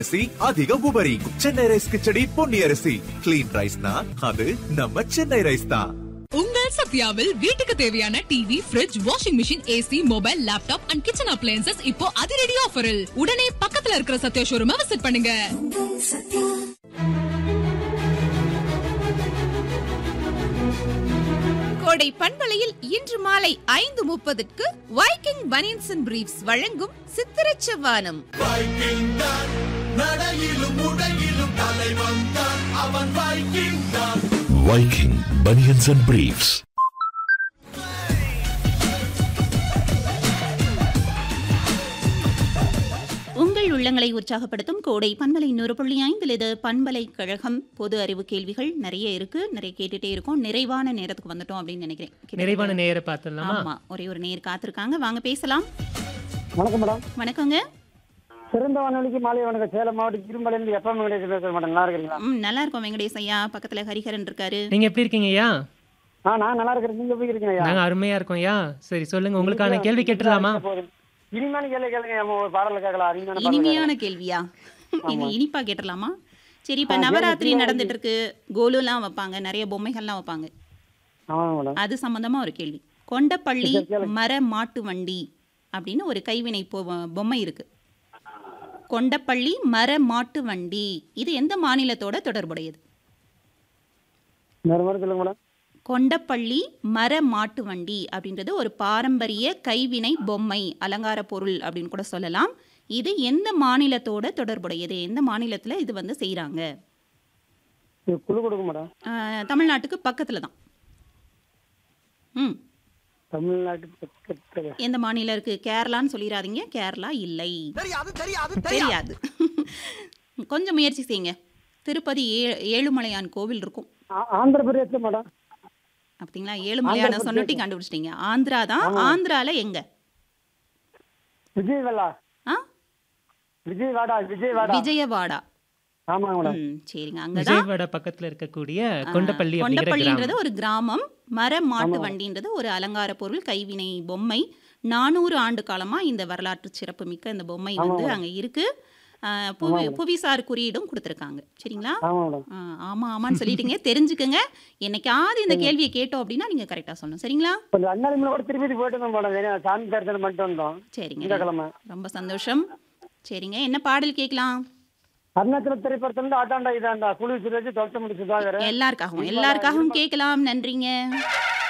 அரிசி அதிக உபரி சென்னை ரைஸ் கிச்சடி பொன்னி அரிசி கிளீன் ரைஸ்னா அது நம்ம சென்னை ரைஸ் தான் உங்கள் சத்யாவில் வீட்டுக்கு தேவையான TV fridge washing machine AC mobile laptop and kitchen appliances இப்போ அதிரடி ஆஃபரில் உடனே பக்கத்துல இருக்கிற சத்யா ஷோரூமை விசிட் பண்ணுங்க கோடை பண்பலையில் இன்று மாலை ஐந்து முப்பதுக்கு வைக்கிங் பனியன்ஸ் அண்ட் பிரீப்ஸ் வழங்கும் சித்திரச் செவ்வானம் Viking Bunions and Briefs. உங்கள் உள்ளங்களை உற்சாகப்படுத்தும் கோடை பண்பலை நூறு புள்ளி ஐந்தில் இது பண்பலை கழகம் பொது அறிவு கேள்விகள் நிறைய இருக்கு நிறைய கேட்டுட்டே இருக்கோம் நிறைவான நேரத்துக்கு வந்துட்டோம் அப்படின்னு நினைக்கிறேன் கிட்டத்தட்ட- நிறைவான நேர பார்த்துடலாமா ஆமா ஒரே ஒரு நேர் காத்திருக்காங்க வாங்க பேசலாம் வணக்கம் மேடம் வணக்கங்க சிறந்த வானொலிக்கு மாலை வணக்கம் சேலம் மாவட்டம் திருமலையிலிருந்து எப்ப வெங்கடேசன் பேசுறேன் மேடம் நல்லா இருக்கிறீங்களா ம் நல்லா இருக்கோம் வெங்கடேஷ் ஐயா பக்கத்துல ஹரிஹரன் இருக்காரு நீங்க எப்படி இருக்கீங்க ஐயா ஆ நான் நல்லா இருக்கிறேன் நீங்க எப்படி இருக்கீங்க ஐயா நாங்க அருமையா இருக்கோம் ஐயா சரி சொல்லுங்க உங்களுக்கான கேள்வி கேட்டுடலாமா போதும். இனிமையான கேள்வி கேளுங்க ஐயா, ஒரு பாடல் கேட்கலாம் அருமையான பாடல் இனிமையான கேள்வியா இனி இனிப்பா கேட்டுடலாமா சரி இப்ப நவராத்திரி நடந்துட்டு இருக்கு கோலுலாம் வைப்பாங்க நிறைய பொம்மைகள்லாம் வைப்பாங்க ஆமாங்க மேடம் அது சம்பந்தமா ஒரு கேள்வி கொண்டப்பள்ளி மர மாட்டு வண்டி அப்படின்னு ஒரு கைவினை பொ- பொம்மை இருக்கு கொண்டப்பள்ளி மர மாட்டு வண்டி இது எந்த மாநிலத்தோட தொடர்புடையது வேற மாதிரி சொல்லுங்க மேடம் கொண்டப்பள்ளி மர மாட்டு வண்டி அப்படின்றது ஒரு பாரம்பரிய கைவினை பொம்மை அலங்கார பொருள் அப்படின்னு கூட சொல்லலாம் இது எந்த மாநிலத்தோட தொடர்புடையது எந்த மாநிலத்துல இது வந்து செய்றாங்க இது குழு கொடுங்க மேடம் ஆஹ், தமிழ்நாட்டுக்கு பக்கத்துல தான் ம் தமிழ்நாட்டு பக்கத்துல எந்த மாநிலம் இருக்கு கேரளான்னு சொல்லிடாதீங்க கேரளா இல்லை தெரியாது கொஞ்சம் முயற்சி செய்யுங்க திருப்பதி ஏ ஏழுமலையான் கோவில் இருக்கும் ஆ- ஆந்திர பிரதேசம் மேடம் அப்படிங்களா ஏழுமலையான சொன்னட்டி கண்டுபிடிச்சிட்டீங்க ஆந்திரா தான் ஆந்திரால எங்க விஜயவாடா ஆ விஜயவாடா விஜயவாடா விஜயவாடா ஆமாங்க மேடம் ம் சரிங்க அங்கதான் விஜயவாடா பக்கத்துல இருக்கக்கூடிய கொண்டப்பள்ளி அப்படிங்கிற கொண்டப்பள்ளின்றது கிராமம் ஒரு கிராமம் மர மாட்டு வண்டின்றது ஒரு அலங்கார பொருள் கைவினை பொம்மை நானூறு ஆண்டு காலமா இந்த வரலாற்று சிறப்பு மிக்க இந்த பொம்மை வந்து அங்க இருக்கு ஆஹ், புவி புவிசார் குறியீடும் கொடுத்துருக்காங்க சரிங்களா ஆமா மேடம் ஆ, ஆமா ஆமான்னு சொல்லிட்டீங்க தெரிஞ்சுக்கங்க என்னைக்காவது இந்த கேள்வியை கேட்டோம் அப்படின்னா நீங்க கரெக்டா சொல்லணும் சரிங்களா கொஞ்சம் அண்ணாமலை கூட திருப்பதி போயிட்டு வந்தோம் மேடம் வேணும் சாமி தரிசனம் பண்ணிட்டு வந்தோம் சரிங்க திங்கக்கிழமை ரொம்ப சந்தோஷம் சரிங்க என்ன பாடல் கேட்கலாம் அருணாச்சல திரைப்படத்துல இருந்து ஆட்டாண்டா இதாண்டா குழு சுரேஜ் தொலைச்ச முடிச்சு தான் எல்லாருக்காகவும் எல்லாருக்காகவும் கேட்கலாம் நன்றிங்க